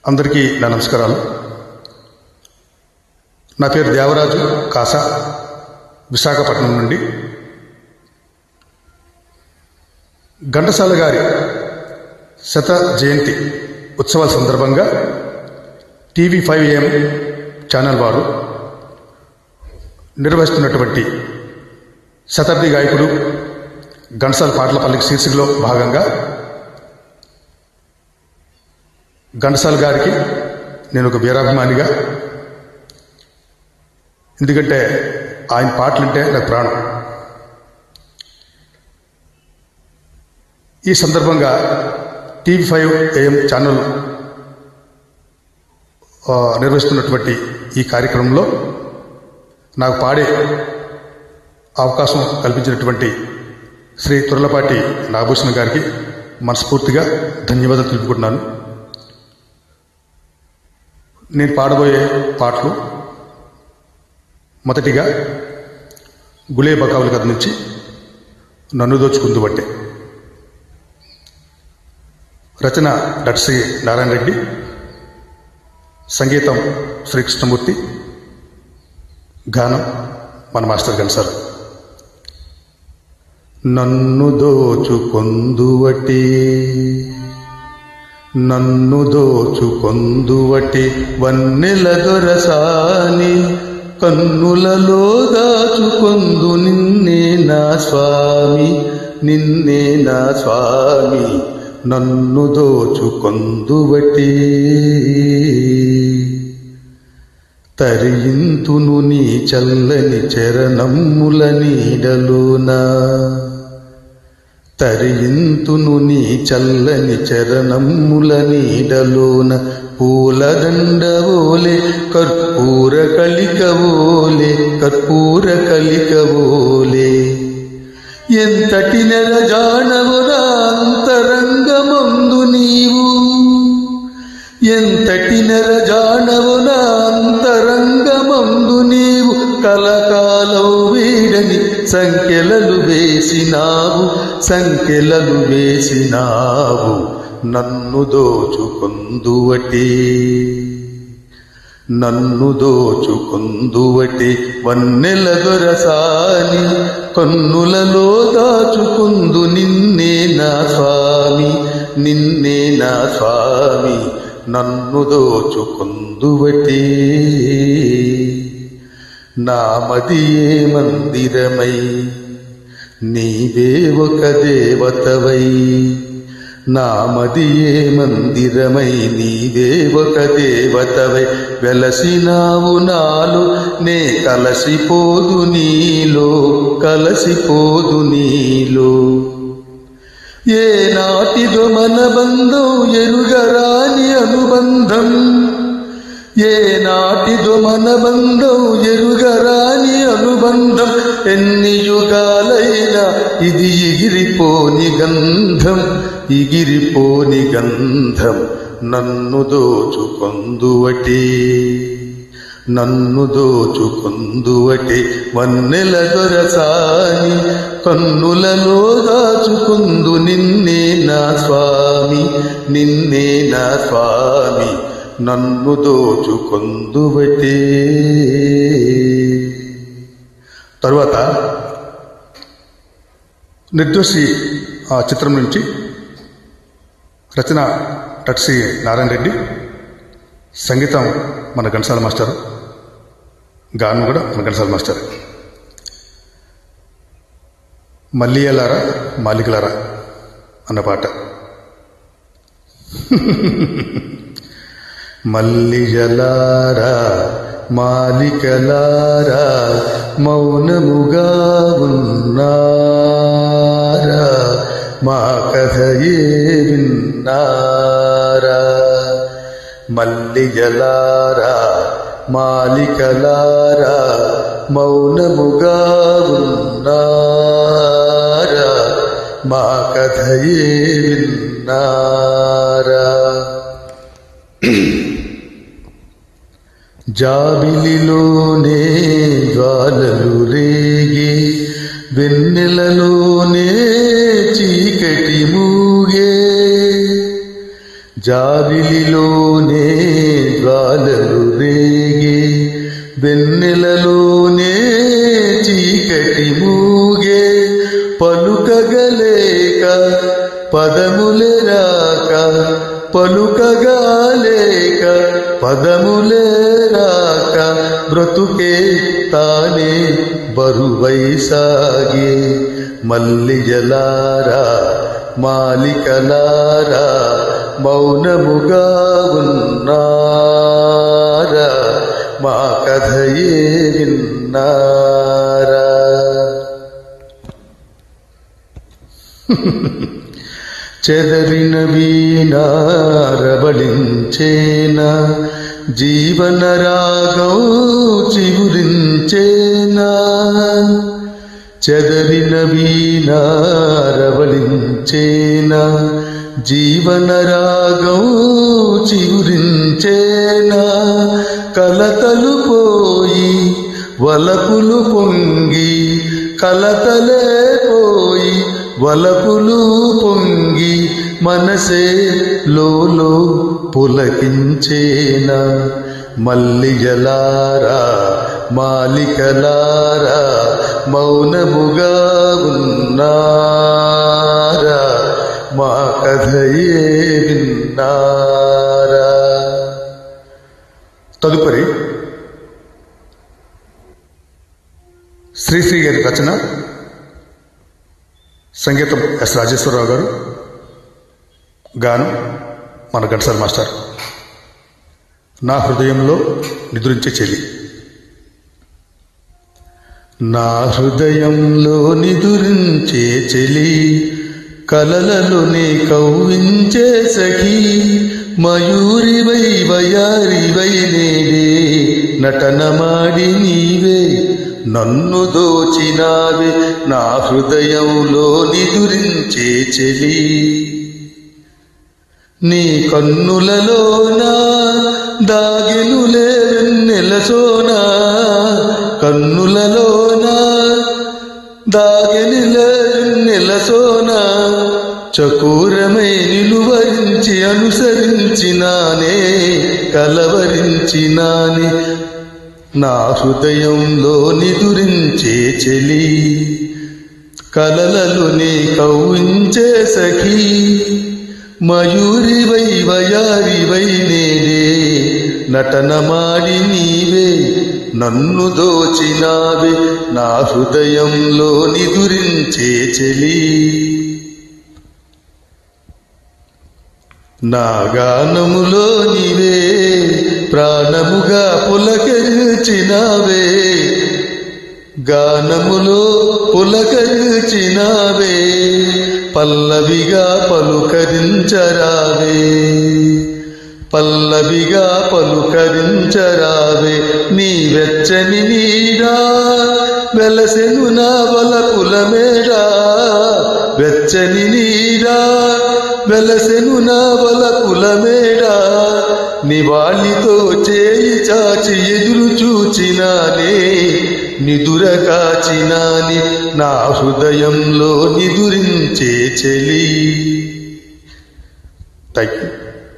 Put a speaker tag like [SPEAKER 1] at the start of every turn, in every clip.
[SPEAKER 1] అందరికీ నా నమస్కారాలు నా పేరు దేవరాజు కాసా విశాఖపట్నం నుండి ఘంటసాల గారి శత జయంతి ఉత్సవాల సందర్భంగా టీవీ ఫైవ్ ఏఎం ఛానల్ వారు నిర్వహిస్తున్నటువంటి శతాబ్ది గాయకుడు ఘంటసాల పాటల పల్లికి శీర్షికలో భాగంగా ఘంటసాల గారికి నేను ఒక వీరాభిమానిగా ఎందుకంటే ఆయన పాటలంటే నాకు ప్రాణం ఈ సందర్భంగా టీవీ ఫైవ్ ఏఎం ఛానల్ ఆ, నిర్వహిస్తున్నటువంటి ఈ కార్యక్రమంలో నాకు పాడే అవకాశం కల్పించినటువంటి శ్రీ తుర్లపాటి నాగభూషణ్ గారికి మనస్ఫూర్తిగా ధన్యవాదాలు తెలుపుకుంటున్నాను నేను పాడబోయే పాటలు మొదటిగా గులే బకావుల కథ నుంచి నన్ను దోచుకుందు బట్టే రచన డాక్టర్ శ్రీ నారాయణ రెడ్డి సంగీతం శ్రీ కృష్ణమూర్తి గానం మన మాస్టర్ గన్సార్ నన్ను దోచుకొందువటి నన్ను దోచుకొందువటి వన్నెల దొరసాని కన్నులలో దాచుకొందు నిన్నే నా స్వామి నిన్నే నా స్వామి నన్ను దోచుకొందువటి తరింతును నీ చల్లని చరణమ్ముల నీడలోనా తరింతును నీ చల్లని చరణమ్ముల నీడలోన పూలదండవోలే కర్పూర కలికవోలే కర్పూర కలికవోలే ఎంతటి నెల జానవురా అంతరంగమందు నీవు ఎంతటి నెల జానవునా అంతరంగమందు నీవు కలకాలం వీడని సంఖ్యలలు వేసినావు సంఖ్యలలు వేసినావు నన్ను దోచుకొందువటి నన్ను దోచుకుందువటి వన్నెల దొరసాని కన్నులలో దాచుకుందు నిన్నే నా స్వామి నిన్నే నా స్వామి నన్ను దోచుకుందువటి నామదియే మందిరమై నీవే ఒక దేవతవై నామదియే మందిరమై నీవే ఒక దేవతవై వెలసినావు నాలు నే కలసిపోదు నీలో కలసిపోదు నీలో ఏ నాటిదో మన బంధం ఎరుగరాని అనుబంధం ఏ నాటిదో మన బంధం ఎరుగరాని అనుబంధం ఎన్ని యుగాలైనా ఇది ఎగిరిపోని గంధం ఎగిరిపోని గంధం నన్ను దోచుకొందువటి నన్ను దోచుకుందువటి వన్నెల దొరసాని కన్నులలో దాచుకుందు నిన్నే నా స్వామి నిన్నే నా స్వామి నన్ను దోచుకొందువటే తరువాత నిర్దోషి ఆ చిత్రం నుంచి రచన టట్సి నారాయణ రెడ్డి సంగీతం మన ఘంటసాల మాస్టర్ గానం కూడా మన ఘంటసాల మాస్టర్ మల్లియలారా మాలికలారా అన్న పాట మల్లిజలారా మాలికలారా మౌనముగా ఉన్నారా మా కథయే విన్నారా మల్లిజలారా మాలికలారా మౌనముగా ఉన్నారా మా కథయే విన్నారా జాబిలిలోనే జ్వాలలు రేగి వెన్నెలలోనే చీకటి మూగే
[SPEAKER 2] జాబిలిలోనే జ్వాలలు రేగే వెన్నెలలోనే చీకటి మూగే పలుకగలేక పదములే రాక పలుకగాలేక పదములే రాక బ్రతుకే తానే బరువై సాగే మల్లిజలారా మాలికలారా మౌనముగా ఉన్నారా మా కథయే విన్నారా చెదరిన వీణారబడించేనా జీవన రాగం చిగురించేనా చెదరిన వీణారవళించేనా జీవన రాగం చిగురించేనా కలతలు పోయి వలపులు పొంగి కలతలే పోయి వలపులు పొంగి మనసే లోలో పులకించేనా మల్లిజలారా మాలికలారా మౌనముగా ఉన్నారా మా కథయే విన్నారా
[SPEAKER 1] తదుపరి శ్రీశ్రీ గారి రచన సంగీతం ఎస్ రాజేశ్వరరావు గారు గానం మన ఘంటసాల మాస్టర్ నా హృదయంలో నిద్రించే చెలి
[SPEAKER 2] నా హృదయంలో నిదురించే చెలి కలలలోనే కవ్వించే సఖీ మయూరివై వయారివై నేడే నటనమాడి నీవే నన్ను దోచినావే నా హృదయంలో నిదురించే చెలి నీ కన్నులలోనా దాగినులే వెన్నెల సోనా కన్నులలోనా దాగినిలే వెన్నెల సోనా చకూరమై నిలువరించి అనుసరించినానే కలవరించినానే నా హృదయంలో నిదురించే చెలి కలలలోనే కవ్వించే సఖీ మయూరివై వయారివై నేడే నటనమాడి నీవే నన్ను దోచినావే నా హృదయంలో నిదురించే చెలి నా గానములో నీవే ప్రాణముగా పులకరించినావే గానములో పులకరించినావే పల్లవిగా పలుకరించరావే పల్లవిగా పలుకరించరావే నీ వెచ్చని నీరా వెలసెను నా వలపుల మేడా వెచ్చని నీరా వెలసెను నా వలపుల మేడా నివాళితో చేయి చాచి ఎదురు చూచినానే నిదుర కాచినాని నా హృదయంలో నిదురించే చెలి
[SPEAKER 1] థ్యాంక్ యూ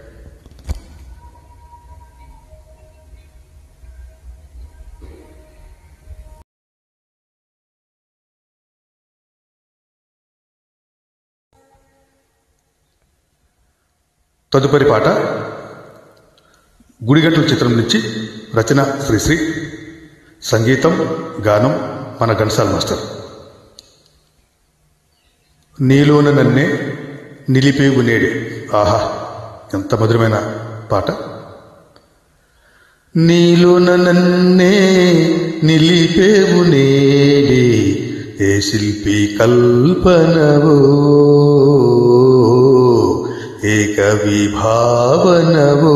[SPEAKER 1] తదుపరి పాట గుడిగంటల చిత్రం నుంచి రచన శ్రీశ్రీ సంగీతం గానం మన ఘంటసాల మాస్టర్ నీలోన నన్నే నిలిపేవు నేడే ఆహా ఎంత మధురమైన పాట
[SPEAKER 2] నీలోన నన్నే నిలిపేవు నేడే ఏ శిల్పి కల్పనవో ఏ కవి భావనవో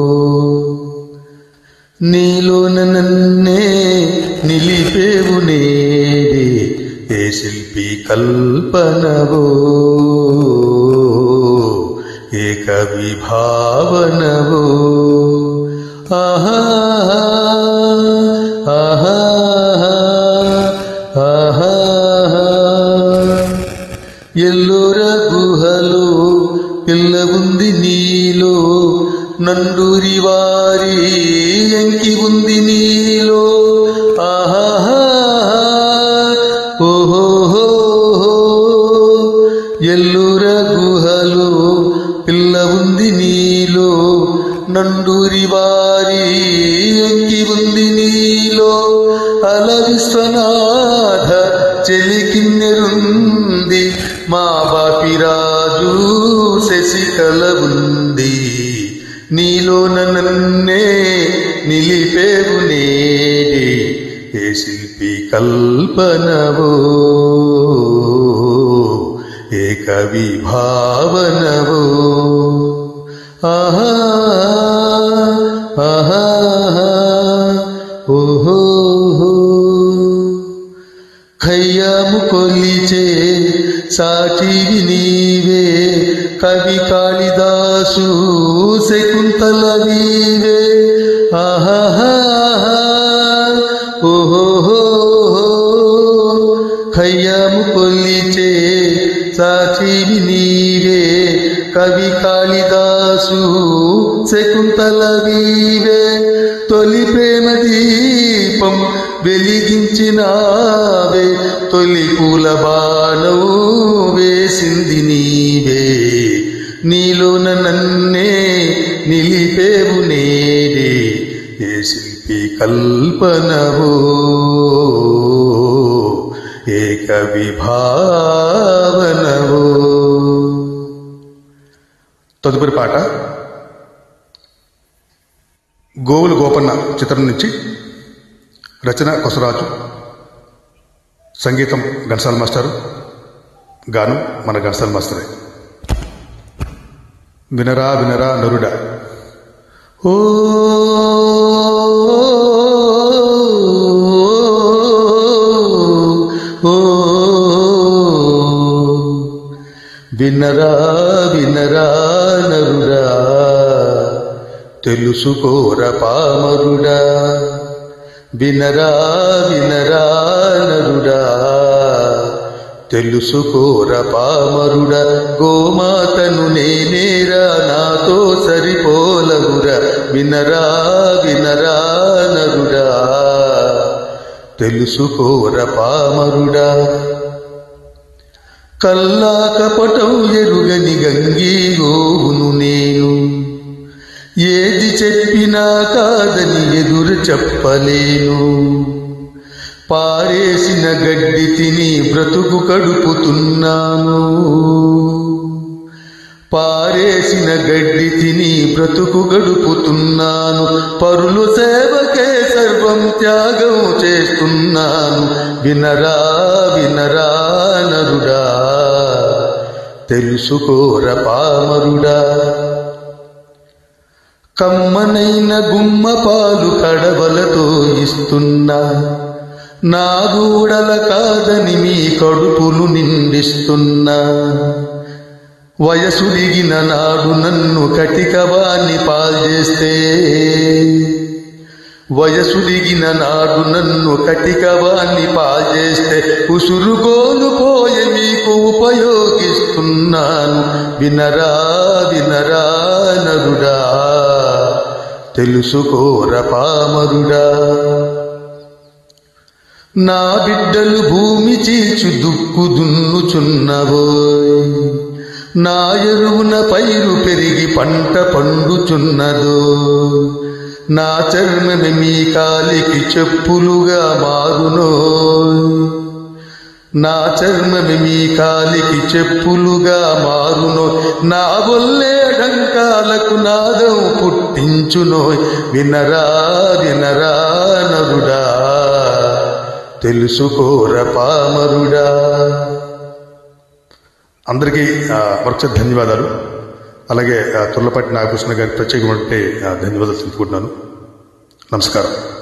[SPEAKER 2] నీలోన నన్నే నిలిపేవు నేడే ఏ శిల్పి కల్పనవో ఏ కవి భావనవో ఆహా ఆహా ఆహా ఎల్లోర గుహలో పిల్ల ఉంది నీలో నండూరి వారి ఎంకి ఉంది నీలో ఆహా ఓహో ఎల్లుర గుహలో పిల్ల ఉంది నీలో నండూరి వారి ఎంకి ఉంది నీలో అల విశ్వనాథ చెలికిన్నెరుంది మా బాపిరాజు శశికల ఉంది నీలో నన్నే నిలిపేవు నేడే ఏ శిల్పి కల్పనవో ఏ కవి భావనవో ఆహా ఆహా ఓహో ఖయ్యాము కొలిచే సాటివి నీవే కవి కాళిదాసు శకుంతల నీవే ఆహా ఓహో ఖయ్యాము కొలిచే సాటివి నీవే కవి కాళిదాసు శకుంతల నీవే తొలి ప్రేమ దీపం వెలిగించినావే తొలి పూల బాణం వేసింది నీవే నీలోన నన్నే నిలిపేవు నేడే ఏ శిల్పి కల్పనవో ఏ కవి భావనవో
[SPEAKER 1] తదుపరి పాట గోవుల గోపన్న చిత్రం నుంచి రచన కొసరాజు సంగీతం ఘంటసాల మాస్టారు గానం మన ఘంటసాల మాస్టరే వినరా వినరా నరుడా
[SPEAKER 2] ఓ ఓ వినరా వినరా నరుడా తెలుసుకోర పామరుడా వినరా వినరా నరుడా తెలుసుకోర పామరుడ గోమాతను నేనేరా నాతో సరిపోలగుర వినరా వినరా నరుడా తెలుసుకోర పామరుడా కల్లాకపటం ఎరుగని గంగీ గోవును నేను ఏది చెప్పినా కాదని ఎదురు చెప్పలేను పారేసిన గడ్డి తిని బ్రతుకు కడుపుతున్నాను పారేసిన గడ్డి తిని బ్రతుకు గడుపుతున్నాను పరులు సేవకే సర్వం త్యాగం చేస్తున్నాను వినరా వినరా నరుడా తెలుసుకోర పామరుడా కమ్మనైన గుమ్మ పాలు కడవలతో ఇస్తున్నా నా దూడల కాదని మీ కడుపులు నిండిస్తున్నా వయసుడిగిన నాడు నన్ను కటికవాన్ని పాల్చేస్తే వయసుడిగిన నాడు నన్ను కటికవాన్ని పాల్చేస్తే ఉసురుగోలు పోయే మీకు ఉపయోగిస్తున్నాను వినరా వినరా నరుడా తెలుసుకోర పామరుడా నా బిడ్డలు భూమి చీల్చు దుక్కు దున్నుచున్నవోయ్ నా ఎరువున పైరు పెరిగి పంట పండుచున్నదో నా చర్మమి మీ కాలికి చెప్పులుగా మారునో నా చర్మమి మీ కాలికి చెప్పులుగా మారునో నా వల్లే డంకాలకు నాదం పుట్టించునో వినరా వినరా నరుడా తెలుసుకోర పామరుడా
[SPEAKER 1] అందరికీ ఆ, మరొకసారి ధన్యవాదాలు అలాగే ఆ, తుర్లపాటి నాగకృష్ణ గారికి ప్రత్యేకమైన ఆ, ధన్యవాదాలు తెలుపుకుంటున్నాను నమస్కారం